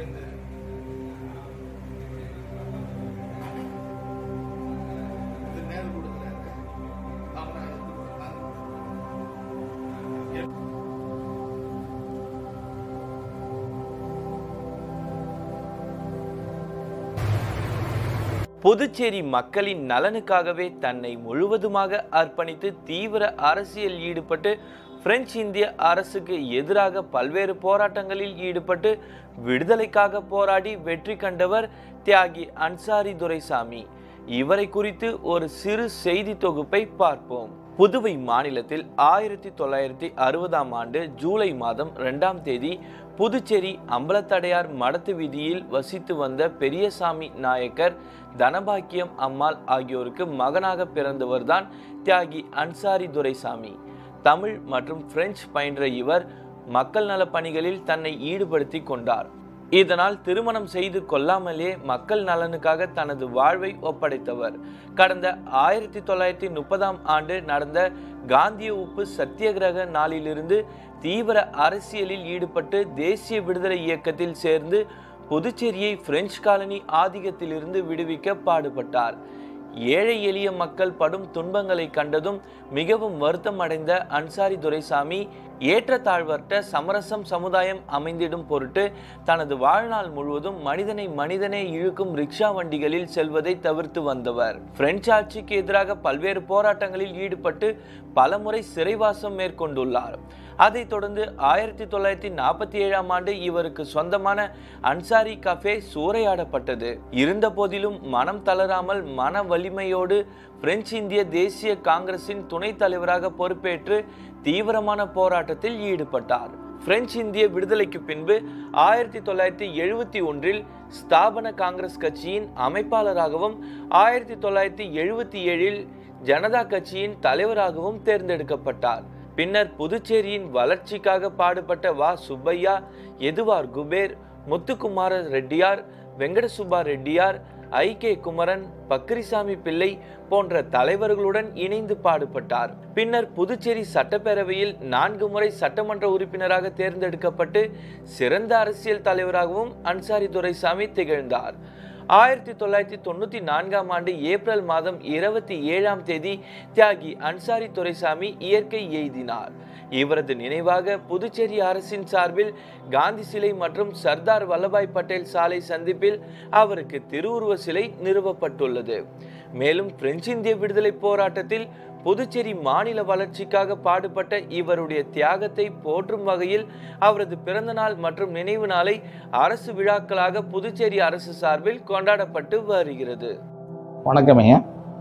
புதுச்சேரி மக்களின் நலனுக்காகவே தன்னை முழுவதுமாக அர்ப்பணித்து தீவிர அரசியல் ஈடுபட்டு பிரெஞ்சு இந்திய அரசுக்கு எதிராக பல்வேறு போராட்டங்களில் ஈடுபட்டு விடுதலைக்காக போராடி வெற்றி கண்டவர் தியாகி அன்சாரி துரைசாமி இவரை குறித்து ஒரு சிறு செய்தி தொகுப்பை பார்ப்போம் புதுவை மாநிலத்தில் ஆயிரத்தி தொள்ளாயிரத்தி அறுபதாம் ஆண்டு ஜூலை மாதம் இரண்டாம் தேதி புதுச்சேரி அம்பலத்தடையார் மடத்து வீதியில் வசித்து வந்த பெரியசாமி நாயக்கர் தனபாக்கியம் அம்மாள் ஆகியோருக்கு மகனாக பிறந்தவர்தான் தியாகி அன்சாரி துரைசாமி தமிழ் மற்றும் பிரெஞ்சு பயின்ற இவர் மக்கள் நல பணிகளில் தன்னை ஈடுபடுத்தி கொண்டார் இதனால் திருமணம் செய்து கொள்ளாமலே மக்கள் நலனுக்காக தனது வாழ்வை ஒப்படைத்தவர் கடந்த ஆயிரத்தி தொள்ளாயிரத்தி முப்பதாம் ஆண்டு நடந்த காந்திய உப்பு சத்தியகிரக நாளிலிருந்து தீவிர அரசியலில் ஈடுபட்டு தேசிய விடுதலை இயக்கத்தில் சேர்ந்து புதுச்சேரியை பிரெஞ்சு காலனி ஆதிக்கத்திலிருந்து விடுவிக்க பாடுபட்டார் ஏழை எளிய மக்கள் படும் துன்பங்களை கண்டதும் மிகவும் வருத்தம் அடைந்த அன்சாரி துரைசாமி ஏற்றத்தாழ்வற்ற சமரசம் சமுதாயம் அமைந்திடும் பொருட்டு தனது வாழ்நாள் முழுவதும் மனிதனை மனிதனே இழுக்கும் ரிக்ஷா வண்டிகளில் செல்வதை தவிர்த்து வந்தவர் பிரெஞ்சு ஆட்சிக்கு எதிராக பல்வேறு போராட்டங்களில் ஈடுபட்டு பலமுறை சிறைவாசம் மேற்கொண்டுள்ளார் அதைத் தொடர்ந்து ஆயிரத்தி தொள்ளாயிரத்தி நாற்பத்தி ஏழாம் ஆண்டு இவருக்கு சொந்தமான அன்சாரி கஃபே சூறையாடப்பட்டது இருந்த போதிலும் மனம் தளராமல் மன வலிமையோடு பிரெஞ்சு இந்திய தேசிய காங்கிரசின் துணைத் தலைவராக பொறுப்பேற்று தீவிரமான போராட்டத்தில் ஈடுபட்டார் பிரெஞ்சு இந்திய விடுதலைக்கு பின்பு ஆயிரத்தி தொள்ளாயிரத்தி எழுபத்தி ஒன்றில் ஸ்தாபன காங்கிரஸ் கட்சியின் அமைப்பாளராகவும் ஆயிரத்தி தொள்ளாயிரத்தி எழுபத்தி ஏழில் ஜனதா கட்சியின் தலைவராகவும் தேர்ந்தெடுக்கப்பட்டார் பின்னர் புதுச்சேரியின் வளர்ச்சிக்காக பாடுபட்ட வா சுப்பையா எதுவார் குபேர் முத்துக்குமார ரெட்டியார் வெங்கடசுப்பா ரெட்டியார் ஐ கே குமரன் பக்ரிசாமி பிள்ளை போன்ற தலைவர்களுடன் இணைந்து பாடுபட்டார் பின்னர் புதுச்சேரி சட்டப்பேரவையில் நான்கு முறை சட்டமன்ற உறுப்பினராக தேர்ந்தெடுக்கப்பட்டு சிறந்த அரசியல் தலைவராகவும் அன்சாரி துரைசாமி திகழ்ந்தார் ஆயிரத்தி தொள்ளாயிரத்தி தொண்ணூற்றி நான்காம் ஆண்டு ஏப்ரல் மாதம் இருபத்தி ஏழாம் தேதி தியாகி அன்சாரி துரைசாமி இயற்கை எய்தினார் இவரது நினைவாக புதுச்சேரி அரசின் சார்பில் காந்தி சிலை மற்றும் சர்தார் வல்லபாய் பட்டேல் சாலை சந்திப்பில் அவருக்கு திருவுருவ சிலை நிறுவப்பட்டுள்ளது மேலும் பிரெஞ்சு இந்திய விடுதலை போராட்டத்தில் புதுச்சேரி மாநில வளர்ச்சிக்காக பாடுபட்ட இவருடைய தியாகத்தை போற்றும் வகையில் அவரது பிறந்த நாள் மற்றும் நினைவு நாளை அரசு விழாக்களாக புதுச்சேரி அரசு சார்பில் கொண்டாடப்பட்டு வருகிறது வணக்கம் ஐயா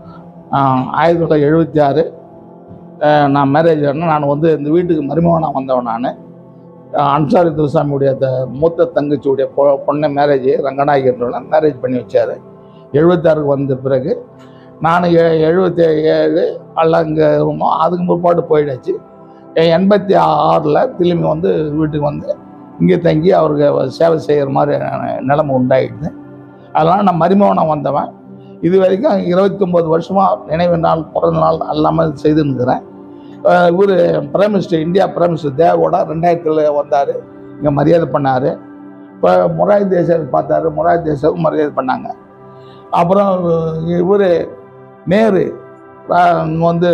ஆஹ் ஆயிரத்தி தொள்ளாயிரத்தி எழுபத்தி ஆறு ஆஹ் நான் மேரேஜ் ஆனேன் நான் வந்து இந்த வீட்டுக்கு மருமகனாக வந்தவன் நான் அன்சாரி துரசாமியுடைய த மூத்த தங்கச்சியுடைய பொ பொண்ணை மேரேஜ் ரங்கநாயகன்றவனை மேரேஜ் பண்ணி வச்சார் எழுபத்தாறுக்கு வந்த பிறகு நான் எ எழுபத்தி ஏழு எல்லாம் இங்கே இருந்தோம் அதுக்கு முற்பாடு போயிடுச்சு எண்பத்தி ஆறில் திரும்பி வந்து வீட்டுக்கு வந்து இங்கே தங்கி அவருக்கு சேவை செய்கிற மாதிரி நிலைமை உண்டாயிடுது அதனால் நான் மருமகனாக வந்தவன் இது வரைக்கும் இருபத்தி ஒம்பது வருஷமாக நினைவு நாள் பிறந்த நாள் எல்லாமே செய்துன்னுக்கிறேன் இவர் prime minister India prime minister தேவோட ரெண்டாயிரத்தில் வந்தார் இங்கே மரியாதை பண்ணார் இப்போ மொராய் தேசாவை பார்த்தாரு மொராய் தேசாவுக்கு மரியாதை பண்ணாங்க அப்புறம் இவர் நேரு அஹ், இங்க வந்து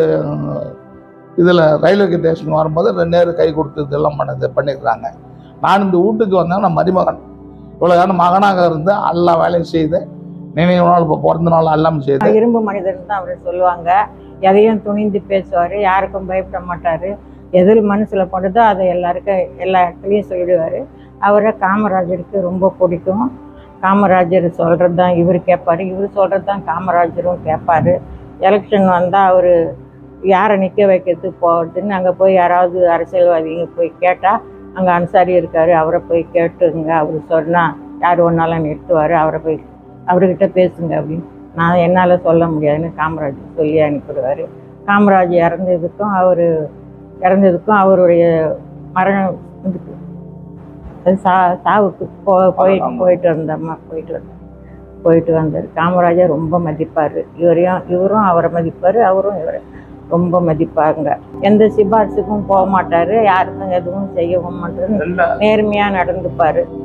இதில் ரயில்வே ஸ்டேஷன் வரும்போது நேரு கை கொடுத்து இதெல்லாம் பண்ணது பண்ணியிருக்கிறாங்க நான் இந்த வீட்டுக்கு வந்தேன் நான் மருமகன் இவ்வளோ காலம் மகனாக இருந்து எல்லா வேலையும் செய்து நினைவு நாள் இப்போ பிறந்த நாள் எல்லாம் செய்து இரும்பு மனிதன் தான் அவர் சொல்லுவாங்க எதையும் துணிந்து பேசுவார் யாருக்கும் பயப்பட மாட்டார் எதில் மனசில் படுதோ அதை எல்லாருக்கும் எல்லா இடத்துலையும் சொல்லிடுவார் அவரை காமராஜருக்கு ரொம்ப பிடிக்கும் காமராஜர் சொல்கிறது தான் இவர் கேட்பார் இவர் சொல்கிறது தான் காமராஜரும் கேட்பார் எலெக்ஷன் வந்தால் அவர் யாரை நிற்க வைக்கிறதுக்கு போகிறதுன்னு அங்கே போய் யாராவது அரசியல்வாதிங்க போய் கேட்டால் அங்கே அன்சாரி இருக்கார் அவரை போய் கேட்டுங்க அவர் சொன்னால் யார் ஒன்றாலும் நிறுத்துவார் அவரை போய் அவர்கிட்ட பேசுங்க அப்படின்னு நான் என்னால் சொல்ல முடியாதுன்னு காமராஜ் சொல்லி அனுப்பிடுவார் காமராஜ் இறந்ததுக்கும் அவர் இறந்ததுக்கும் அவருடைய மரணம் இதுக்கு அது சா சாவுக்கு போ போயிட்டு போயிட்டு வந்தம்மா போயிட்டு வந்தோம் போயிட்டு வந்தார் காமராஜர் ரொம்ப மதிப்பார் இவரையும் இவரும் அவரை மதிப்பார் அவரும் இவரை ரொம்ப மதிப்பாங்க எந்த சிபாரிசுக்கும் போக மாட்டார் யாருக்கும் எதுவும் செய்யவும் மாட்டார் நேர்மையாக நடந்துப்பார்